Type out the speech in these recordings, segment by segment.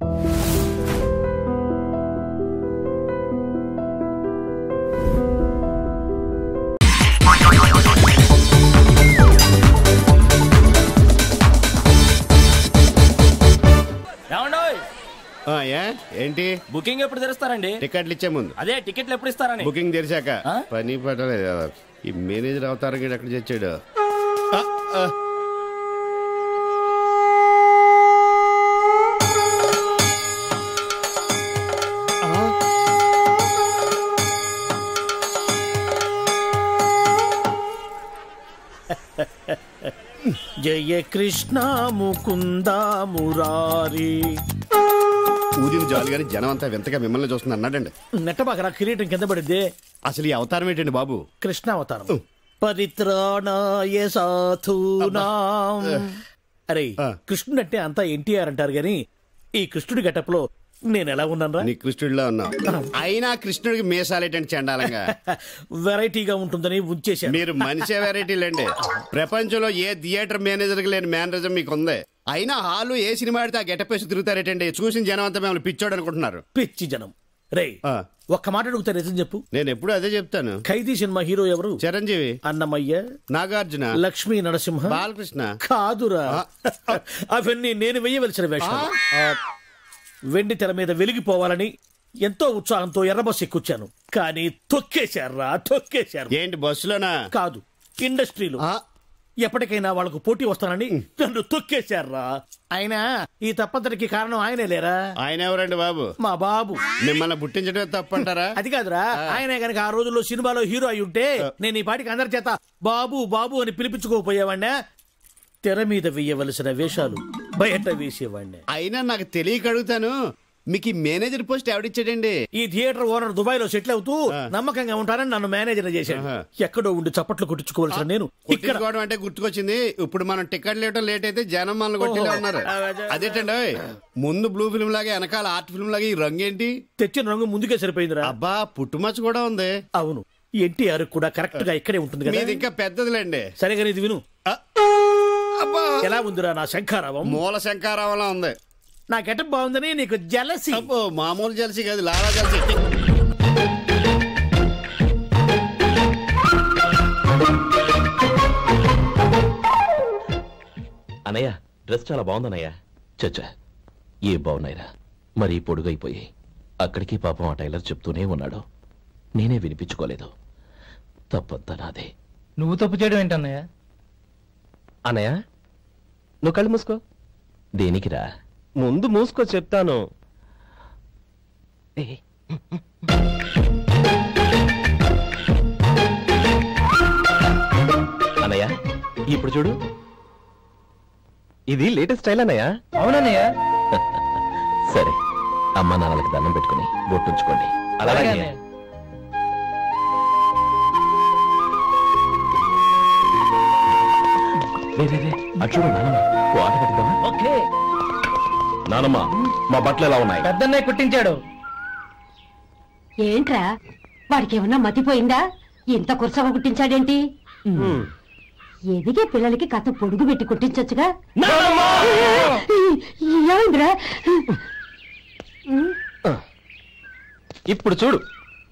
ఏమండోయ్ ఆ, ఏ ఏంటి బుకింగ్ ఎప్పుడు తెరుస్తారండి టికెట్లు ఇచ్చే ముందు అదే టికెట్లు ఎప్పుడు ఇస్తారని బుకింగ్ తెరిచాక ఆ? పని పట్టలేదు ఈ మేనేజర్ అవతారం గీడు ఎక్కడ తెచ్చాడు ఆ, ఆ. జయ కృష్ణ ముకుంద మురారి ఊదిన జాలి గాని జనం అంతా వింతగా మిమ్మల్ని చూస్తుంది అన్నాడండి నెట్టబాకరా కిరీటం కింద పడింది అసలు ఈ అవతారం ఏంటండి బాబు కృష్ణ అవతారం పరిత్రాణాయ సాధూనాం అరే ఆ. కృష్ణుడు అంటే అంతా ఎన్టీఆర్ అంటారు గాని ఈ కృష్ణుడి గెటప్ లో నేను ఎలా ఉన్నాను నీ కృష్ణుడిలో ఉన్నావు అయినా కృష్ణుడికి మీసాలేటండి చండాలంగా వెరైటీగా ఉంటుందని ఉంచేశాను మీరు మనిషే వెరైటీలండి ప్రపంచంలో ఏ థియేటర్ మేనేజర్కి లేని మేనరిజం మీకు ఉంది అయినా హాలు ఏ సినిమా ఆడితే ఆ గెటప్ వేసి తిరుగుతారేటండి చూసిన జనం అంతా మిమ్మల్ని పిచ్చోడు అనుకుంటున్నారు పిచ్చి జనం రే ఆ. ఒక్క మాట అడుగుతా నిజం చెప్పు నేను ఎప్పుడు అదే చెప్తాను ఖైదీ సినిమా హీరో ఎవరు చిరంజీవి అన్నమయ్య నాగార్జున లక్ష్మీ నరసింహ బాలకృష్ణ కాదురా అవన్నీ నేను వెయ్యవలసిన వేషాలు వెండి తెర మీద వెలిగిపోవాలని ఎంతో ఉత్సాహంతో ఎర్రబస్ ఎక్కుచ్చాను కానీ తొక్కేశారా తొక్కేశారు ఏంటి బస్సులోనా కాదు ఇండస్ట్రీలో ఆ, ఎప్పటికైనా వాళ్ళకు పోటీ వస్తానని నన్ను తొక్కేశారా అయినా ఈ తప్పంతటికి కారణం ఆయనే లేరా ఆయన ఎవరండి బాబు మా బాబు మిమ్మల్ని పుట్టించడమే తప్పంటారా అది కాదురా ఆయనే గనక ఆ రోజుల్లో సినిమాలో హీరో అయి ఉంటే నేను ఈ పాటికి అందరి చేత బాబు బాబు అని పిలిపించుకోపోయేవాడినా తెర మీద వేయవలసిన వేషాలు బయట వేసేవాడిని అయినా నాకు తెలియక అడుగుతాను మీకు ఈ మేనేజర్ పోస్ట్ ఎవడిచ్చాడండి ఈ థియేటర్ ఓనర్ దుబాయ్ లో సెటిల్ అవుతూ నమ్మకంగా ఉంటానని నన్ను మేనేజర్ చేశాడు ఆహా. ఎక్కడో ఉండి చప్పట్లు కొట్టించుకోవాల్సిన నేను ఇక్కడ కొట్టించుకోవడం అంటే గుర్తుకొచ్చింది ఇప్పుడు మనం టికెట్ లేవటం లేట్ అయితే జనం మనల్ని కొట్టిలే ఓహో. ఉన్నారు ఆ, అదే. అదేటండి ఓయ్, ముందు బ్లూ ఫిల్మ్ లాగా వెనకాల ఆర్ట్ ఫిల్మ్ లాగా ఈ రంగు ఏంటి తెచ్చిన రంగు ముందుకే సరిపోయిందిరా అబ్బా పుట్టుమచ్చ కూడా ఉంది అవును ఎన్టీఆర్ కూడా కరెక్ట్ గా ఇక్కడే ఉంటుంది కదా మీది ఇంకా పెద్దదిలేండి సరిగా ఇది విను ఆ, అబ్బా ఎలా ఉందిరా నా శంఖారావం మూల శంకారావంలా ఉంది నా గెటప్ బాగుందని నీకు జలసి అబ్బో మామూలు జలసి కాదు లాలా జలసి అన్నయ్య డ్రెస్ చాలా బాగుందన్నయ్య చచ్చా ఏ బాగున్నాయిరా మరీ పొడుగైపోయి అక్కడికి పాపం ఆ టైలర్ చెప్తూనే ఉన్నాడు నేనే వినిపించుకోలేదు తప్పంతా నాదే నువ్వు తప్పు చేయడం ఏంటన్నయ్య అన్నయ్య నువ్వు కళ్ళు మూసుకో దేనికిరా ముందు మూసుకో చెప్తాను ఏ, అన్నయ్య ఇప్పుడు చూడు ఇది లేటెస్ట్ స్టైల్ అన్నయ్య అవునన్నయ్య సరే అమ్మ నాన్నలకి దండం పెట్టుకుని బొట్టుంచుకోండి అలాగే అలాగే అన్నయ్య. రే, రే, రే, అటు చూడు నానమ్మ ఓ ఆట కట్టిద్దామా ఓకే నానమ్మ మా బట్టలు ఎలా ఉన్నాయి పెద్దన్నయ్య కుట్టించాడు ఏంట్రా వాడికి ఏమన్నా మతిపోయిందా ఇంత కురసగా కుట్టించాడేంటి ఎదిగే పిల్లలకి కథ పొడుగు పెట్టి కుట్టించొచ్చుగా ఏమైందిరా ఇప్పుడు చూడు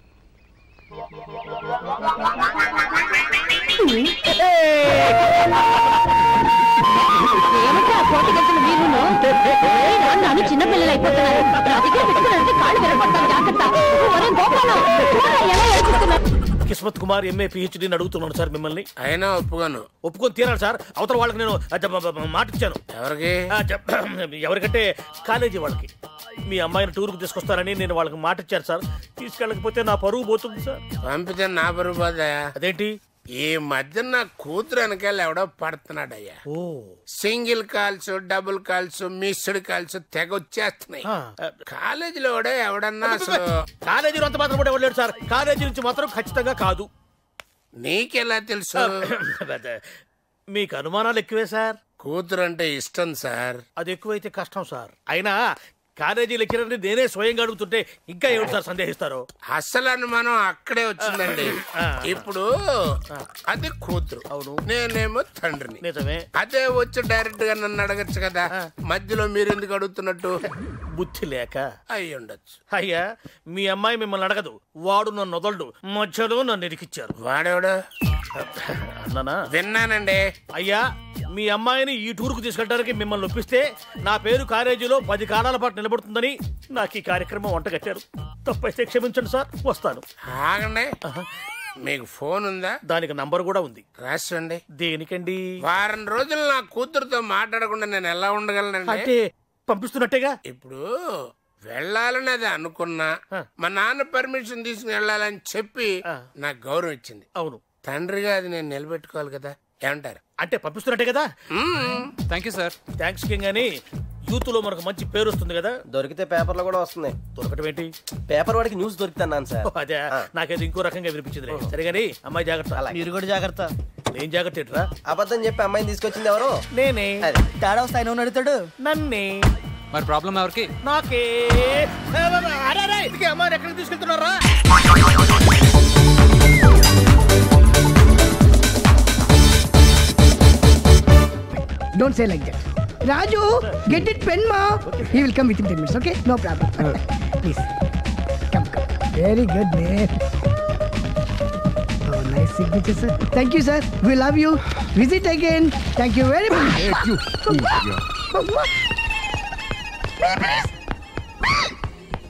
ఏమంటే ఆ కోటకెళ్తున్న వీరులు నన్ను చిన్న పిల్లలు అయిపోతున్నారు నా దగ్గర పెట్టుకున్నారంటే కాళ్ళు విరగొడతాను జాగ్రత్త ఒరే గోపాలం చూడరా ఎలా ఏడిపిస్తున్నారు కిస్మత్ కుమార్ ఎంఏ పిహెచ్డి అడుగుతున్నాను సార్ మిమ్మల్ని అయినా ఒప్పుకోను ఒప్పుకొని తీరాలి సార్ అవతల వాళ్ళకి నేను ఆ, జ- బ- బ- మాట ఇచ్చాను ఎవరికి ఆ, జ- ఎవరికంటే కాలేజీ వాళ్ళకి మీ అమ్మాయిని టూర్కి తీసుకొస్తారని నేను వాళ్ళకి మాట ఇచ్చాను సార్ తీసుకెళ్ళకపోతే నా పరువు పోతుంది సార్ పంపితే నా బరుబాదయ్యా అదేంటి ఈ మధ్య నా కూతురు వెనకాల ఎవడో పడుతున్నాడయ్యా ఓ single calls double calls missed calls తెగ వచ్చేస్తున్నాయి ఆ, కాలేజీలో కూడా ఎవడన్నా అసలు కాలేజీలో అంత మాత్రం కూడా ఇవ్వలేడు సార్ కాలేజీ నుంచి మాత్రం ఖచ్చితంగా కాదు నీకెలా తెలుసు మీకు అనుమానాలు ఎక్కువే సార్ కూతురు అంటే ఇష్టం సార్ అది ఎక్కువైతే కష్టం సార్ అయినా కాలేజీ లెక్చరర్ని నేనే స్వయంగా అడుగుతుంటే ఇంకా ఏమిటి సార్ సందేహిస్తారు అసలు అనుమానం అక్కడే వచ్చిందండి ఇప్పుడు అది కూతురు అవును. నేనేమో తండ్రిని నిజమే అదే వచ్చి డైరెక్ట్ గా నన్ను అడగచ్చు కదా మధ్యలో మీరు ఎందుకు అడుగుతున్నట్టు బుద్ధి లేక అయి ఉండొచ్చు అయ్యా మీ అమ్మాయి మిమ్మల్ని అడగదు వాడు నన్ను వదలడు మధ్యలో నన్ను ఇరికిచ్చారు వాడేవాడు అన్నానా విన్నానండి అయ్యా మీ అమ్మాయిని ఈ టూర్కు తీసుకెళ్ళడానికి మిమ్మల్ని ఒప్పిస్తే నా పేరు కాలేజీలో పది కాలాల పాటు నిలబడుతుందని నాకు ఈ కార్యక్రమం వంటగట్టారు తప్పైతే క్షమించండి సార్ వస్తాను ఆగండి మీకు ఫోన్ ఉందా దానికి నంబర్ కూడా ఉంది రాసుకోండి దేనికండి వారం రోజులు నా కూతురుతో మాట్లాడకుండా నేను ఎలా ఉండగలనండి అంటే పంపిస్తున్నట్టేగా ఇప్పుడు వెళ్ళాలని అది అనుకున్నా ఆ. మా నాన్న పర్మిషన్ తీసుకుని వెళ్ళాలని చెప్పి ఆ. నాకు గౌరవం ఇచ్చింది అవును తండ్రిగా అది నేను నిలబెట్టుకోవాలి కదా ఏమంటారు అంటే పంపిస్తున్నట్టే కదా మ్మ్. Thank you sir thanks king అని యూత్ లో మనకు మంచి పేరు వస్తుంది కదా దొరికితే పేపర్లో కూడా వస్తుంది దొరకటం ఏంటి పేపర్ వాడికి న్యూస్ దొరుకుతున్నాను సార్ ఓ, అదే నాకేదో ఇంకో రకంగా వినిపించింది సరిగాని అమ్మాయి జాగ్రత్త మీరు కూడా జాగ్రత్త నేను జాగ్రత్త ఏంట్రా అబద్ధం చెప్పి అమ్మాయిని తీసుకొచ్చింది ఎవరు నేనే అది. తేడా వస్తాయి నువ్వు అడుగుతాడు నన్నే మరి ప్రాబ్లం ఎవరికి నాకే అరే, అరే, ఇంతకీ అమ్మాయిని ఎక్కడికి తీసుకెళ్తున్నారా Don't say like that. Raju, get it pen, ma. He will come within 10 minutes, okay? No problem. Please. Come, come. Very good, man. Oh, nice signature, sir. Thank you, sir. We love you. Visit again. Thank you very much. Thank you.